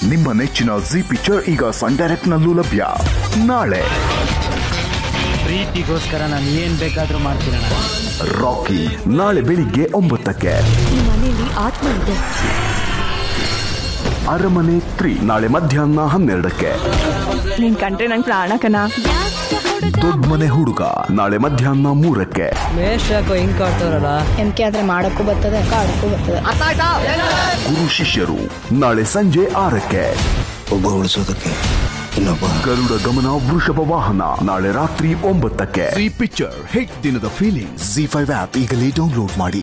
ನಿಮ್ಮ ನೆಚ್ಚಿನ G picture ಈಗ ಸನ್ ಡೈರೆಕ್ಟ್ ನಲ್ಲೂ ಲಭ್ಯ ನಾಳೆ ಪ್ರೀತಿಗೋಸ್ಕರ ನಾನು ಏನ್ ಬೇಕಾದ್ರೂ ಮಾಡ್ತೀನಣ್ಣ ರಾಕಿ ನಾಳೆ ಬೆಳಿಗ್ಗೆ ಒಂಬತ್ತಕ್ಕೆ ಈ ಮನೆಯಲ್ಲಿ ಆತ್ಮ ಇದೆ ಅರಮನೆ ತ್ರೀ ನಾಳೆ ಮಧ್ಯಾಹ್ನ ಹನ್ನೆರಡಕ್ಕೆ ನೀನ್ ಕಂಡ್ರೆ ನಂಗೆ ಪ್ರಾಣ ಕಣ ದೊಡ್ಡ ಮನೆ ಹುಡುಗ ನಾಳೆ ಮಧ್ಯಾಹ್ನ ಮೂರಕ್ಕೆ ಮೇಷ್ ಯಾಕೋ ಹಿಂಗ್ ಕಾಡ್ತಾರಲ್ಲ ಎಂ ಕೆ ಆದ್ರೆ ಮಾಡಕ್ಕೂ ಬರ್ತದೆ ಕಾಡಕ್ಕೂ ಬರ್ತದೆ ಗುರು ಶಿಷ್ಯರು ನಾಳೆ ಸಂಜೆ ಆರಕ್ಕೆ ಒಬ್ಬ ಉಳಿಸೋದಕ್ಕೆ ಇನ್ನೊಬ್ಬ ಗರುಡ ಗಮನ ವೃಷಭ ವಾಹನ ನಾಳೆ ರಾತ್ರಿ ಒಂಬತ್ತಕ್ಕೆ ಪಿಕ್ಚರ್ ಹಿಟ್ ದಿನದ ಫೀಲಿಂಗ್ ಜಿ ಫೈವ್ ಆಪ್ ಈಗಲೇ ಡೌನ್ಲೋಡ್ ಮಾಡಿ